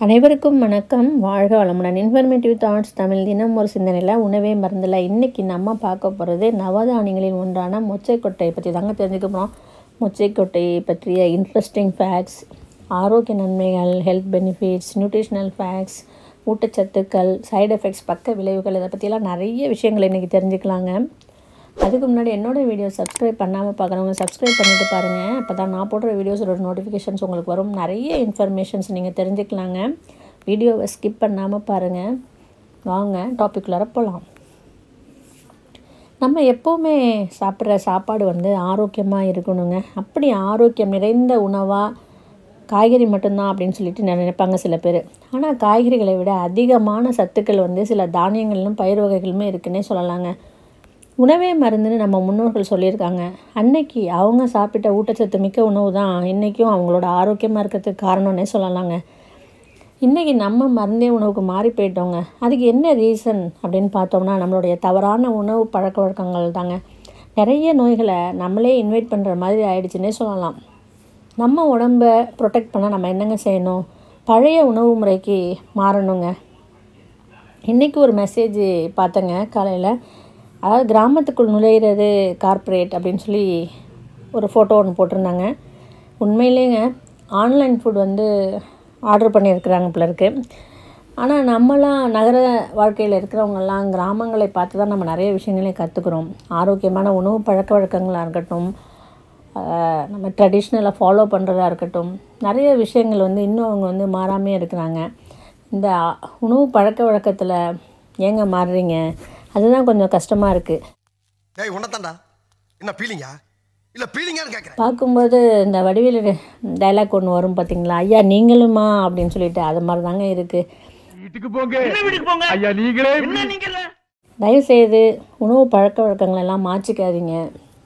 அனைவருக்கும் வணக்கம் வாழ்க வளமுடன் இன்ஃபர்மேட்டிவ் தாட்ஸ் தமிழ் தினம் ஒரு சிந்தனையில் உணவே மருந்தில் இன்றைக்கி நம்ம பார்க்க போகிறது நவதானியங்களில் ஒன்றான மொச்சைக்கொட்டை பற்றி தாங்க தெரிஞ்சுக்க போகிறோம் மொச்சைக்கொட்டை பற்றிய இன்ட்ரெஸ்டிங் ஃபேக்ட்ஸ் ஆரோக்கிய நன்மைகள் ஹெல்த் பெனிஃபிட்ஸ் நியூட்ரிஷனல் ஃபேக்ட்ஸ் ஊட்டச்சத்துக்கள் சைடு எஃபெக்ட்ஸ் பக்க விளைவுகள் இதை பற்றிலாம் நிறைய விஷயங்கள் இன்றைக்கி தெரிஞ்சுக்கலாங்க அதுக்கு முன்னாடி என்னோடய வீடியோ சப்ஸ்கிரைப் பண்ணாமல் பார்க்குறவங்க சப்ஸ்கிரைப் பண்ணிட்டு பாருங்கள் அப்போ தான் நான் போடுற வீடியோஸோட நோட்டிஃபிகேஷன்ஸ் உங்களுக்கு வரும் நிறைய இன்ஃபர்மேஷன்ஸ் நீங்கள் தெரிஞ்சுக்கலாங்க வீடியோவை ஸ்கிப் பண்ணாமல் பாருங்கள் வாங்க டாபிக்குள்ளார போகலாம் நம்ம எப்போவுமே சாப்பிட்ற சாப்பாடு வந்து ஆரோக்கியமாக இருக்கணுங்க அப்படி ஆரோக்கியம் நிறைந்த உணவாக காய்கறி மட்டும்தான் அப்படின்னு சொல்லிட்டு நினைப்பாங்க சில பேர் ஆனால் காய்கறிகளை விட அதிகமான சத்துக்கள் வந்து சில தானியங்களும் பயிர் வகைகளுமே இருக்குன்னே சொல்லலாங்க உணவே மருந்துன்னு நம்ம முன்னோர்கள் சொல்லியிருக்காங்க அன்னைக்கு அவங்க சாப்பிட்ட ஊட்டச்சத்து மிக்க உணவு தான் இன்றைக்கும் அவங்களோட ஆரோக்கியமாக இருக்கிறதுக்கு காரணம்னே சொல்லலாங்க இன்றைக்கி நம்ம மருந்தே உணவுக்கு மாறி போயிட்டோங்க அதுக்கு என்ன ரீசன் அப்படின்னு பார்த்தோம்னா நம்மளுடைய தவறான உணவு பழக்க வழக்கங்கள் தாங்க நிறைய நோய்களை நம்மளே இன்வைட் பண்ணுற மாதிரி ஆயிடுச்சுன்னே சொல்லலாம் நம்ம உடம்பை ப்ரொடெக்ட் பண்ண நம்ம என்னங்க செய்யணும் பழைய உணவு முறைக்கு மாறணுங்க இன்றைக்கி ஒரு மெசேஜ் பார்த்தேங்க காலையில் அதாவது கிராமத்துக்குள் நுழையிறது கார்ப்பரேட் அப்படின்னு சொல்லி ஒரு ஃபோட்டோ ஒன்று போட்டிருந்தாங்க உண்மையிலேங்க ஆன்லைன் ஃபுட் வந்து ஆர்டர் பண்ணியிருக்கிறாங்க போல இருக்கு ஆனால் நம்மலாம் நகர வாழ்க்கையில் இருக்கிறவங்கெல்லாம் கிராமங்களை பார்த்து தான் நம்ம நிறைய விஷயங்களையும் கற்றுக்குறோம் ஆரோக்கியமான உணவு பழக்க வழக்கங்களாக இருக்கட்டும் நம்ம ட்ரெடிஷ்னலாக ஃபாலோ பண்ணுறதா இருக்கட்டும் நிறைய விஷயங்கள் வந்து இன்னும் அவங்க வந்து மாறாமே இருக்கிறாங்க இந்த உணவு பழக்க வழக்கத்தில் ஏங்க மாறுறீங்க அதுதான் கொஞ்சம் கஷ்டமாக இருக்குது ஏய் உன்னதாண்டா என்ன பீலிங்கா இல்ல பீலிங்கான்னு கேக்குறேன் பார்க்கும்போது இந்த வடிவேலு டைலாக் ஒன்று வரும் பார்த்தீங்களா ஐயா நீங்களுமா அப்படின்னு சொல்லிட்டு அது மாதிரி தாங்க இருக்குது வீட்டுக்கு போங்க வீட்டுக்கு போங்க ஐயா நீங்களே தயவுசெய்து உணவு பழக்க வழக்கங்கள் எல்லாம் மாற்றிக்காதீங்க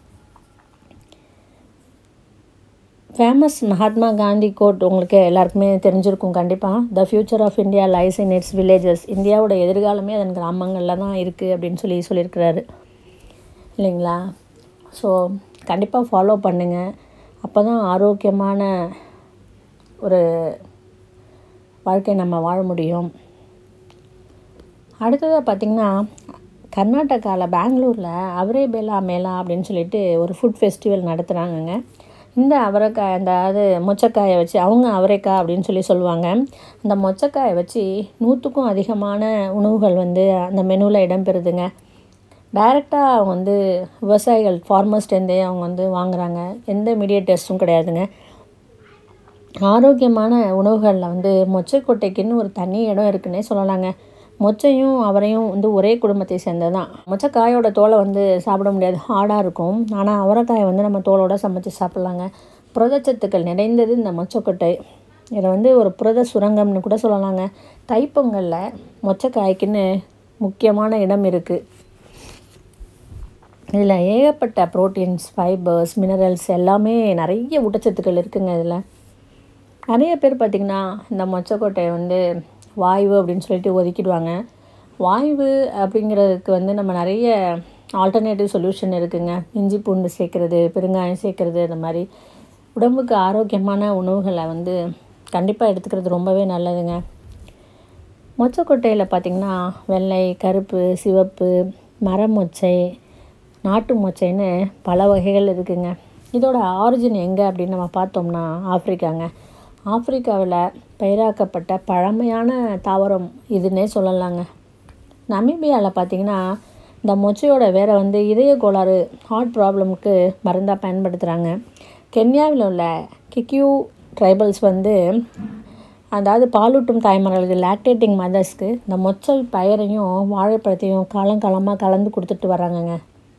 ஃபேமஸ் மகாத்மா காந்தி கோட் உங்களுக்கு எல்லாருக்குமே தெரிஞ்சிருக்கும் கண்டிப்பாக the future of India lies in its villages இந்தியாவோட எதிர்காலமே அதன் கிராமங்களில் தான் இருக்குது அப்படின்னு சொல்லி சொல்லியிருக்கிறாரு இல்லைங்களா ஸோ கண்டிப்பாக ஃபாலோ பண்ணுங்கள் அப்போ தான் ஆரோக்கியமான ஒரு வாழ்க்கை நம்ம வாழ முடியும் அடுத்ததாக பார்த்திங்கன்னா கர்நாடகாவில் பெங்களூரில் அவரே பேலா மேலா அப்படின்னு சொல்லிட்டு ஒரு ஃபுட் ஃபெஸ்டிவல் நடத்துகிறாங்கங்க இந்த அவரைக்காய் அந்த அது மொச்சக்காயை வச்சு அவங்க அவரைக்காய் அப்படின்னு சொல்லி சொல்லுவாங்க அந்த மொச்சக்காயை வச்சு நூற்றுக்கும் அதிகமான உணவுகள் வந்து அந்த மெனுவில் இடம்பெறுதுங்க டைரெக்டாக அவங்க வந்து விவசாயிகள் ஃபார்மர்ஸ்டேருந்தே அவங்க வந்து வாங்குகிறாங்க எந்த மீடியேட்டர்ஸும் கிடையாதுங்க ஆரோக்கியமான உணவுகளில் வந்து மொச்சைக்கொட்டைக்குன்னு ஒரு தனி இடம் இருக்குன்னே சொல்லலாங்க மொச்சையும் அவரையும் வந்து ஒரே குடும்பத்தை சேர்ந்தது தான் மொச்சக்காயோட தோலை வந்து சாப்பிட முடியாது ஹார்டாக இருக்கும் ஆனால் அவரைக்காயை வந்து நம்ம தோலோட சமைச்சு சாப்பிட்லாங்க புரதச்சத்துக்கள் நிறைந்தது இந்த மொச்சக்கொட்டை இதில் வந்து ஒரு புரத சுரங்கம்னு கூட சொல்லலாங்க தைப்பொங்கலில் மொச்சக்காய்க்குன்னு முக்கியமான இடம் இருக்குது இதில் ஏகப்பட்ட ப்ரோட்டீன்ஸ் ஃபைபர்ஸ் மினரல்ஸ் எல்லாமே நிறைய ஊட்டச்சத்துக்கள் இருக்குங்க இதில் நிறைய பேர் பார்த்திங்கன்னா இந்த மொச்சக்கொட்டையை வந்து வாய்வு அப்படின்னு சொல்லிட்டு ஒதுக்கிடுவாங்க வாய்வு அப்படிங்கிறதுக்கு வந்து நம்ம நிறைய ஆல்டர்னேட்டிவ் சொல்யூஷன் இருக்குங்க இஞ்சி பூண்டு சேர்க்குறது பெருங்காயம் சேர்க்குறது இந்த மாதிரி உடம்புக்கு ஆரோக்கியமான உணவுகளை வந்து கண்டிப்பாக எடுத்துக்கிறது ரொம்பவே நல்லதுங்க மொச்சக்கொட்டையில் பார்த்திங்கன்னா வெள்ளை கருப்பு சிவப்பு மரமொச்சை நாட்டு மொச்சைன்னு பல வகைகள் இருக்குங்க இதோட ஆரிஜின் எங்கே அப்படின்னு நம்ம பார்த்தோம்னா ஆப்ரிக்காங்க ஆப்பிரிக்காவில் பயிராக்கப்பட்ட பழமையான தாவரம் இதுன்னே சொல்லலாங்க நமீபியாவில் பார்த்திங்கன்னா இந்த மொச்சையோட வேரை வந்து இதய கோளாறு ஹார்ட் ப்ராப்ளமுக்கு மருந்தாக பயன்படுத்துகிறாங்க கென்யாவில் உள்ள கிக்யூ ட்ரைபல்ஸ் வந்து அதாவது பாலூட்டும் தாய்மார்களுக்கு லாக்டேட்டிங் மதர்ஸ்க்கு இந்த மொச்சை பயிரையும் வாழைப்பழத்தையும் காலங்காலமாக கலந்து கொடுத்துட்டு வராங்கங்க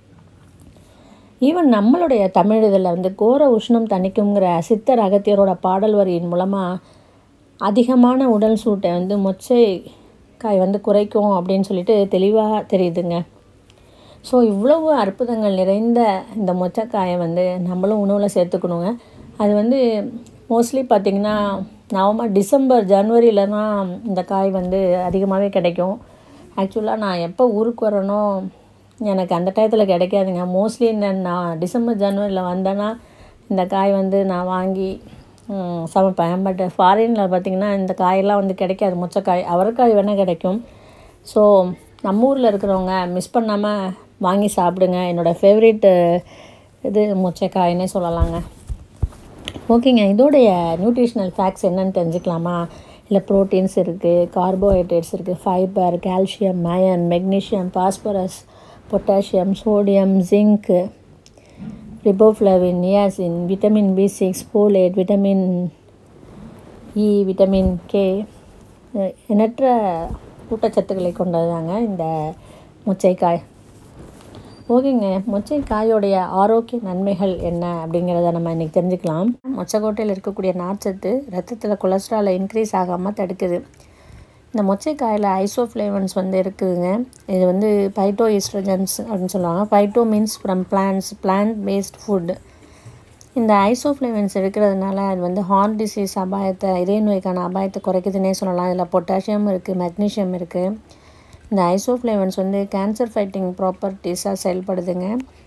ஈவன் நம்மளுடைய தமிழ் இதில் வந்து கோர உஷ்ணம் தணிக்குங்கிற சித்தர் அகத்தியரோட பாடல் வரியின் மூலமாக அதிகமான உடல் சூட்டை வந்து மொச்சை காய் வந்து குறைக்கும் அப்படின்னு சொல்லிட்டு தெளிவாக தெரியுதுங்க ஸோ இவ்வளவு அற்புதங்கள் நிறைந்த இந்த மொச்சக்காயை வந்து நம்மளும் உணவில் சேர்த்துக்கணுங்க அது வந்து மோஸ்ட்லி பார்த்திங்கன்னா நவம்பர் டிசம்பர் ஜனவரியில் தான் இந்த காய் வந்து அதிகமாகவே கிடைக்கும் ஆக்சுவலாக நான் எப்போ ஊருக்கு வரேனோ எனக்கு அந்த டயத்தில் கிடைக்காதுங்க மோஸ்ட்லி இந்த நான் டிசம்பர் ஜனவரியில் வந்தேன்னா இந்த காய் வந்து நான் வாங்கி ம், சமைப்பேன் பட் ஃபாரினில் பார்த்திங்கன்னா இந்த காயெல்லாம் வந்து கிடைக்காது மொச்சக்காய் அவரைக்காய் வேணால் கிடைக்கும் ஸோ நம்ம ஊரில் இருக்கிறவங்க மிஸ் பண்ணாமல் வாங்கி சாப்பிடுங்க என்னோடய ஃபேவரட் இது மொச்சக்காய்னே சொல்லலாங்க ஓகேங்க இதோடைய நியூட்ரிஷனல் ஃபேக்ட்ஸ் என்னன்னு தெரிஞ்சுக்கலாமா இல்லை ப்ரோட்டீன்ஸ் இருக்குது கார்போஹைட்ரேட்ஸ் இருக்குது fibre calcium iron magnesium phosphorus potassium sodium zinc riboflavin niacin vitamin B six folate vitamin E vitamin K எண்ணற்ற ஊட்டச்சத்துக்களை கொண்டதுதாங்க இந்த மொச்சைக்காய் ஓகேங்க மொச்சைக்காயோடைய ஆரோக்கிய நன்மைகள் என்ன அப்படிங்கிறத நம்ம இன்றைக்கி தெரிஞ்சுக்கலாம் மொச்சக்கொட்டையில் இருக்கக்கூடிய நார்ச்சத்து ரத்தத்தில் கொலஸ்ட்ராலை இன்க்ரீஸ் ஆகாமல் தடுக்குது இந்த மொச்சைக்காயில் ஐசோஃப்ளேவன்ஸ் வந்து இருக்குதுங்க இது வந்து பைட்டோ ஈஸ்ட்ரஜன்ஸ் அப்படின்னு சொல்லுவாங்க phyto means from plans plant based food இந்த ஐசோஃப்ளேவன்ஸ் இருக்கிறதுனால அது வந்து ஹார்ட் டிசீஸ் அபாயத்தை இதய நோய்க்கான அபாயத்தை குறைக்குதுன்னே சொல்லலாம் இதில் பொட்டாசியம் இருக்குது மெக்னீஷியம் இருக்குது இந்த ஐசோஃப்ளேவன்ஸ் வந்து கேன்சர் ஃபைட்டிங் ப்ராப்பர்ட்டிஸாக செயல்படுதுங்க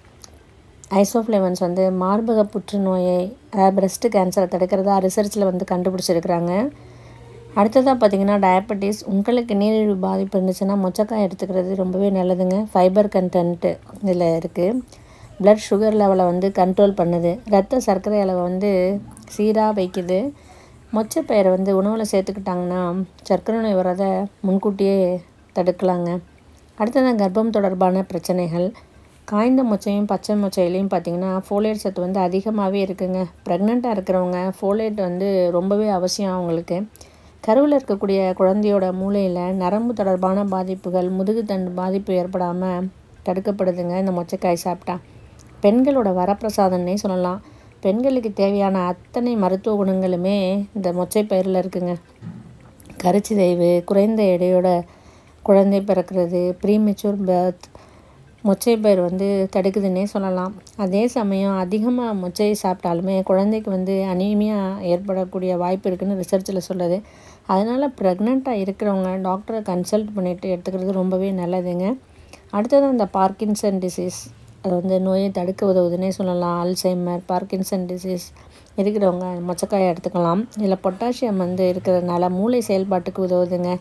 ஐசோஃப்ளேவன்ஸ் வந்து மார்பக புற்றுநோயை அதாவது பிரஸ்ட் கேன்சரை தடுக்கிறதா ரிசர்ச்சில் வந்து கண்டுபிடிச்சிருக்கிறாங்க அடுத்ததாக பார்த்தீங்கன்னா டயபெட்டிஸ் உங்களுக்கு நீரிழிவு பாதிப்பு இருந்துச்சுன்னா மொச்சக்காய் எடுத்துக்கிறது ரொம்பவே நல்லதுங்க ஃபைபர் கண்டென்ட்டு இதில் இருக்குது பிளட் சுகர் லெவலை வந்து கண்ட்ரோல் பண்ணுது ரத்த சர்க்கரை அளவை வந்து சீராக வைக்குது மொச்சப்பயிரை வந்து உணவில் சேர்த்துக்கிட்டாங்கன்னா சர்க்கரை நோய் வரதை முன்கூட்டியே தடுக்கலாங்க அடுத்ததான் கர்ப்பம் தொடர்பான பிரச்சனைகள் காய்ந்த மொச்சையும் பச்சை மொச்சையிலையும் பார்த்தீங்கன்னா ஃபோலேட் சத்து வந்து அதிகமாகவே இருக்குங்க ப்ரெக்னெண்ட்டாக இருக்கிறவங்க ஃபோலேட் வந்து ரொம்பவே அவசியம் அவங்களுக்கு கருவில் இருக்கக்கூடிய குழந்தையோட மூளையில் நரம்பு தொடர்பான பாதிப்புகள் முதுகுத்தண்டு பாதிப்பு ஏற்படாமல் தடுக்கப்படுதுங்க இந்த மொச்சக்காய் சாப்பிட்டா பெண்களோட வரப்பிரசாதம்னே சொல்லலாம் பெண்களுக்கு தேவையான அத்தனை மருத்துவ குணங்களுமே இந்த மொச்சை பயிரில் இருக்குங்க கருச்சிதைவு குறைந்த எடையோட குழந்தை பிறக்கிறது ப்ரீமெச்சூர் பர்த் மொச்சை பயிர் வந்து தடுக்குதுன்னே சொல்லலாம் அதே சமயம் அதிகமாக மொச்சை சாப்பிட்டாலுமே குழந்தைக்கு வந்து அனீமியா ஏற்படக்கூடிய வாய்ப்பு இருக்குன்னு ரிசர்ச்சில் சொல்லுது அதனால் ப்ரெக்னெண்ட்டாக இருக்கிறவங்க டாக்டரை கன்சல்ட் பண்ணிவிட்டு எடுத்துக்கிறது ரொம்பவே நல்லதுங்க அடுத்தது அந்த பார்க்கின்சன் டிசீஸ் அது வந்து நோயை தடுக்க உதவுதுன்னே சொல்லலாம் அல்சைமர் பார்க்கின்சன் டிசீஸ் இருக்கிறவங்க மொச்சக்காயை எடுத்துக்கலாம் இதில் பொட்டாசியம் வந்து இருக்கிறதுனால மூளை செயல்பாட்டுக்கு உதவுதுங்க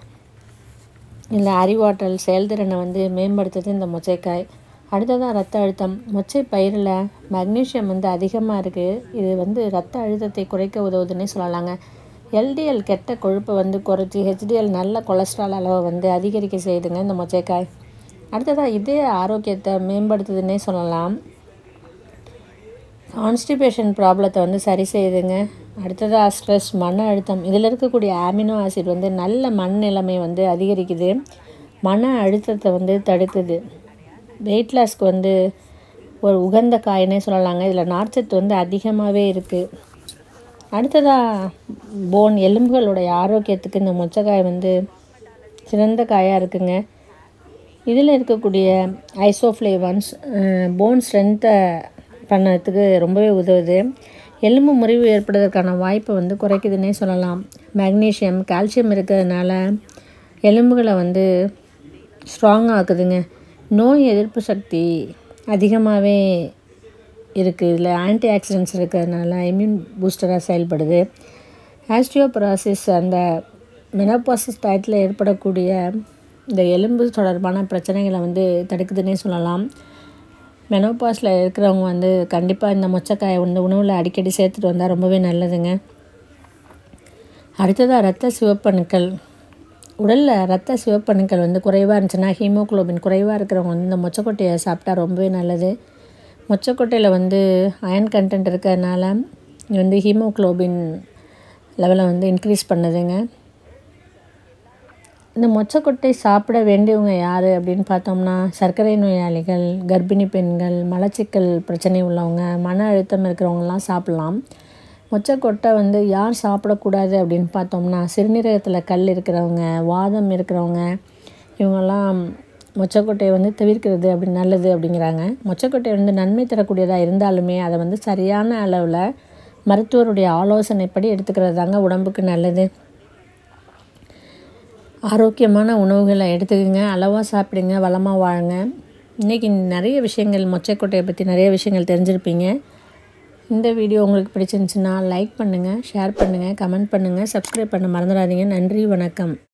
இல்லை அறிவாற்றல் செயல்திறனை வந்து மேம்படுத்துது இந்த மொச்சைக்காய் அடுத்ததாக ரத்த அழுத்தம் மொச்சை பயிரில் மக்னீசியம் வந்து அதிகமாக இருக்குது இது வந்து ரத்த அழுத்தத்தை குறைக்க உதவுதுன்னே சொல்லலாங்க எல்டிஎல் கெட்ட கொழுப்பை வந்து குறைச்சி ஹெச்டிஎல் நல்ல கொலஸ்ட்ரால் அளவை வந்து அதிகரிக்க செய்யுதுங்க இந்த மொச்சைக்காய் அடுத்ததாக இதய ஆரோக்கியத்தை மேம்படுத்துதுன்னே சொல்லலாம் கான்ஸ்டிபேஷன் ப்ராப்ளத்தை வந்து சரி செய்யுதுங்க அடுத்ததாக ஸ்ட்ரெஸ் மன அழுத்தம் இதில் இருக்கக்கூடிய அமினோ ஆசிட் வந்து நல்ல மன நிலைமை வந்து அதிகரிக்குது மன அழுத்தத்தை வந்து தடுக்குது வெயிட் லாஸ்க்கு வந்து ஒரு உகந்த காயினே சொல்லலாங்க இதில் நார்ச்சத்து வந்து அதிகமாகவே இருக்குது அடுத்ததாக போன் எலும்புகளுடைய ஆரோக்கியத்துக்கு இந்த மொச்சக்காய் வந்து சிறந்த காயாக இருக்குங்க இதில் இருக்கக்கூடிய ஐசோஃப்ளேவன்ஸ் போன் ஸ்ட்ரென்த்தை பண்ணதுக்கு ரொம்பவே உதவுது எலும்பு முறிவு ஏற்படுவதற்கான வாய்ப்பை வந்து குறைக்குதுன்னே சொல்லலாம் மேக்னீஷியம் கால்சியம் இருக்கிறதுனால எலும்புகளை வந்து ஸ்ட்ராங்காக ஆக்குதுங்க நோய் எதிர்ப்பு சக்தி அதிகமாகவே இருக்குது இதில் ஆன்டி ஆக்சிடென்ட்ஸ் இருக்கிறதுனால இம்யூன் பூஸ்டராக செயல்படுது ஆஸ்டியோபராசிஸ் அந்த மெனோபாசிஸ் டயத்தில் ஏற்படக்கூடிய இந்த எலும்பு தொடர்பான பிரச்சனைகளை வந்து தடுக்குதுன்னே சொல்லலாம் மெனோபாஸில் இருக்கிறவங்க வந்து கண்டிப்பாக இந்த மொச்சக்காயை வந்து உணவில் அடிக்கடி சேர்த்துட்டு வந்தால் ரொம்பவே நல்லதுங்க அடுத்ததாக ரத்த சிவப்பணுக்கள் உடலில் ரத்த சிவப்பணுக்கள் வந்து குறைவாக இருந்துச்சுன்னா ஹீமோகுளோபின் குறைவாக இருக்கிறவங்க வந்து இந்த மொச்சக்கொட்டையை சாப்பிட்டா ரொம்பவே நல்லது மொச்சக்கொட்டையில் வந்து அயன் கண்டென்ட் இருக்கிறதுனால இது வந்து ஹீமோகுளோபின் லெவலை வந்து இன்க்ரீஸ் பண்ணுதுங்க இந்த மொச்சக்கொட்டை சாப்பிட வேண்டியவங்க யார் அப்படின்னு பார்த்தோம்னா சர்க்கரை நோயாளிகள் கர்ப்பிணி பெண்கள் மலச்சிக்கல் பிரச்சனை உள்ளவங்க மன அழுத்தம் இருக்கிறவங்கலாம் சாப்பிட்லாம் மொச்சக்கொட்டை வந்து யார் சாப்பிடக்கூடாது அப்படின்னு பார்த்தோம்னா சிறுநீரகத்தில் கல் இருக்கிறவங்க வாதம் இருக்கிறவங்க இவங்கெல்லாம் மொச்சக்கொட்டையை வந்து தவிர்க்கிறது அப்படி நல்லது அப்படிங்கிறாங்க மொச்சக்கொட்டை வந்து நன்மை தரக்கூடியதாக இருந்தாலுமே அதை வந்து சரியான அளவில் மருத்துவருடைய ஆலோசனைப்படி எடுத்துக்கிறது தாங்க உடம்புக்கு நல்லது ஆரோக்கியமான உணவுகளை எடுத்துக்கங்க அளவாக சாப்பிடுங்க வளமாக வாழுங்க இன்றைக்கி நிறைய விஷயங்கள் மொச்சைக்கொட்டையை பற்றி நிறைய விஷயங்கள் தெரிஞ்சிருப்பீங்க இந்த வீடியோ உங்களுக்கு பிடிச்சிருந்துச்சுன்னா லைக் பண்ணுங்கள் ஷேர் பண்ணுங்கள் கமெண்ட் பண்ணுங்கள் சப்ஸ்கிரைப் பண்ண மறந்துடாதீங்க நன்றி வணக்கம்